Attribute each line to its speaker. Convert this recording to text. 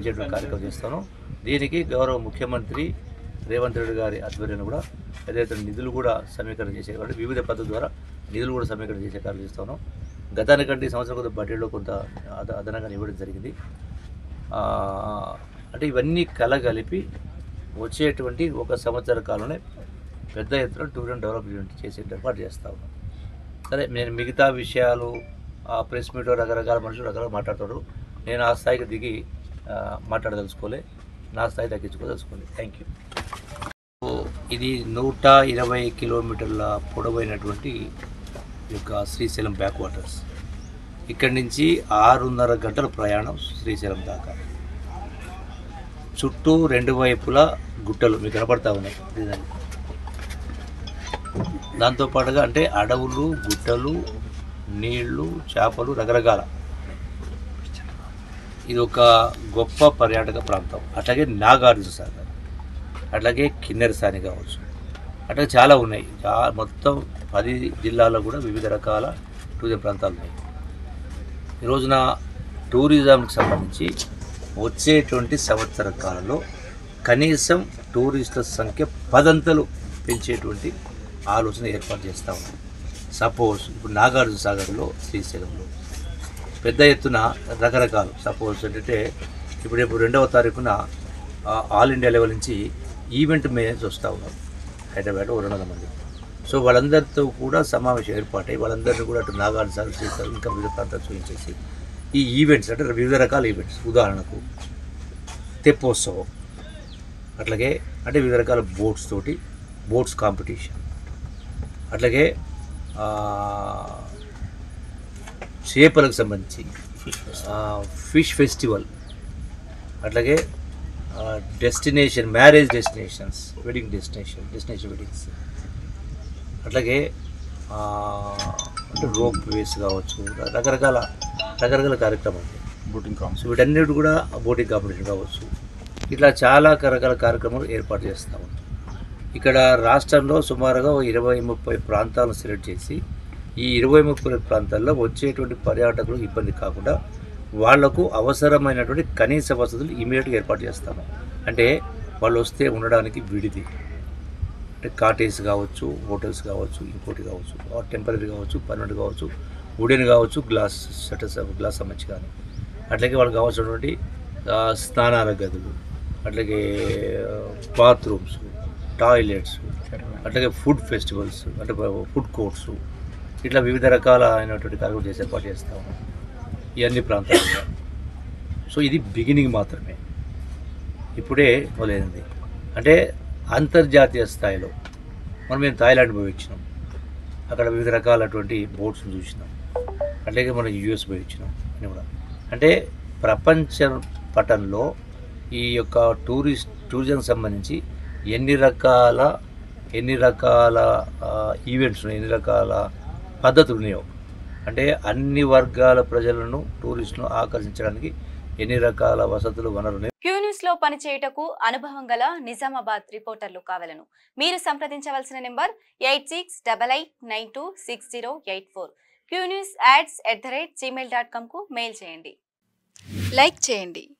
Speaker 1: పెంచేటువంటి కార్యక్రమం చేస్తాను దీనికి గౌరవ ముఖ్యమంత్రి రేవంత్ రెడ్డి గారి ఆధ్వర్యంలో కూడా ఏదైతే నిధులు కూడా సమీకరణ చేసే కాబట్టి వివిధ పద్ధతుల ద్వారా నిధులు కూడా సమీకరణ చేసే కార్యం చేస్తాను గతానికంటే ఈ సంవత్సరం కొంత బడ్జెట్లో కొంత అద అదనంగా ఇవ్వడం జరిగింది ఆ, అంటే ఇవన్నీ కలగలిపి వచ్చేటువంటి ఒక సంవత్సర కాలంలో పెద్ద ఎత్తున టూరిజం డెవలప్మెంట్ చేసే ఏర్పాటు చేస్తా ఉన్నాం సరే నేను మిగతా విషయాలు ఆ ప్రెస్ మీట్లో రకరకాల మనుషులు రకరకాల మాట్లాడతాడు నేను ఆ స్థాయికి దిగి ఆ, మాట్లాడదలుచుకోలే నా స్థాయి తగ్గించుకోదలుచుకోలే థ్యాంక్ యూ ఇది నూట ఇరవై కిలోమీటర్ల పొడవైనటువంటి ఈ యొక్క శ్రీశైలం బ్యాక్ వాటర్స్ ఇక్కడి నుంచి ఆరున్నర గంటల ప్రయాణం శ్రీశైలం దాకా చుట్టూ రెండు వైపులా గుట్టలు మీకు కనపడతా ఉన్నాయి ఇదండి. దాంతో పాటుగా అంటే అడవులు గుట్టలు నీళ్లు చేపలు రకరకాల ఇది ఒక గొప్ప పర్యాటక ప్రాంతం అట్లాగే నాగార్జున సాగర్ అట్లాగే కిన్నెరసాని కావచ్చు అట్లాగే చాలా ఉన్నాయి చా మొత్తం పది జిల్లాల్లో కూడా వివిధ రకాల టూరిజం ప్రాంతాలు ఉన్నాయి ఈ రోజున టూరిజంకి సంబంధించి వచ్చేటువంటి సంవత్సర కాలంలో కనీసం టూరిస్టుల సంఖ్య పదంతలు పెంచేటువంటి ఆలోచన ఏర్పాటు చేస్తూ ఉన్నాం సపోజ్ ఇప్పుడు నాగార్జున సాగర్లో శ్రీశైలంలో పెద్ద ఎత్తున రకరకాలు సపోజ్ ఏంటంటే ఇప్పుడు ఇప్పుడు రెండవ తారీఖున ఆ, ఆల్ ఇండియా లెవెల్ నుంచి ఈవెంట్ మేనేజ్ వస్తూ ఉన్నారు హైదరాబాద్ ఓ రెండు వందల మంది సో వాళ్ళందరితో కూడా సమావేశం ఏర్పాటై వాళ్ళందరినీ కూడా అటు నాగార్జున సాగర్ శ్రీశైలం ఇంకా వివిధ ప్రాంతాలు చూపించేసి ఈ ఈవెంట్స్ అంటే వివిధ రకాల ఈవెంట్స్ ఉదాహరణకు తెప్పోత్సవం అట్లాగే అంటే వివిధ రకాల బోట్స్ తోటి బోట్స్ కాంపిటీషన్ అట్లాగే ఆ, చేపలకు సంబంధించి ఆ, ఫిష్ ఫెస్టివల్ అట్లాగే ఆ, destination marriage destinations wedding destination destination weddings అట్లాగే ఆ, అంటే రోప్ వేస్ కావచ్చు రకరకాల రకరకాల కార్యక్రమాలు
Speaker 2: బోటింగ్
Speaker 1: సో వీటన్నిటి కూడా బోటింగ్ కాంపిటీషన్ కావచ్చు ఇట్లా చాలా రకరకాల కార్యక్రమాలు ఏర్పాటు చేస్తాము ఇక్కడ రాష్ట్రంలో సుమారుగా ఓ ఇరవై ముప్పై ప్రాంతాలను సెలెక్ట్ చేసి ఈ ఇరవై ముప్పై ప్రాంతాల్లో వచ్చేటువంటి పర్యాటకులకు ఇబ్బంది కాకుండా వాళ్లకు అవసరమైనటువంటి కనీస వసతులు ఇమీడియట్గా ఏర్పాటు చేస్తాము అంటే వాళ్ళు వస్తే ఉండడానికి విడిది అంటే కాటేజ్ కావచ్చు హోటల్స్ కావచ్చు ఇంకోటి కావచ్చు టెంపరీ కావచ్చు పర్మనెంట్ కావచ్చు వుడెన్ కావచ్చు గ్లాస్ షటర్స్ గ్లాస్ సంబంధించి కానీ అట్లాగే వాళ్ళకి కావాల్సినటువంటి ఆ, స్నానాల గదులు అట్లాగే బాత్రూమ్స్ టాయిలెట్స్ అట్లాగే ఫుడ్ ఫెస్టివల్స్ అంటే ఫుడ్ కోర్ట్స్ ఇట్లా వివిధ రకాల అయినటువంటి కార్యక్రమం చేసి ఏర్పాటు చేస్తా ఉన్నాం ఇవన్నీ ప్రాంతాల్లో సో ఇది బిగినింగ్ మాత్రమే ఇప్పుడే మొదలైంది అంటే అంతర్జాతీయ స్థాయిలో మనం మేము థాయిలాండ్ పోయి వచ్చినాం అక్కడ వివిధ రకాలటువంటి బోట్స్ చూసినాం అట్లాగే మనం యూఎస్ పోయి వచ్చినాం అని కూడా అంటే ప్రపంచ పటంలో ఈ యొక్క టూరిస్ట్ టూరిజం సంబంధించి ఎన్ని రకాల ఎన్ని రకాల ఆ, ఈవెంట్స్ ఉన్నాయి, ఎన్ని రకాల పద్ధతులు ఉన్నాయో అంటే అన్ని వర్గాల ప్రజలను టూరిస్టులను ఆకర్షించడానికి ఎన్ని రకాల వసతులు వనరులు ఉన్నాయో
Speaker 3: క్యూ న్యూస్ లో పనిచేయుటకు అనుభవం గల నిజామాబాద్ రిపోర్టర్లు కావాలను మీరు సంప్రదించవలసిన number eight six double eight nine two six zero eight four Q news ads at the rate Gmail dot కామ్కు మెయిల్ చేయండి లైక్ చేయండి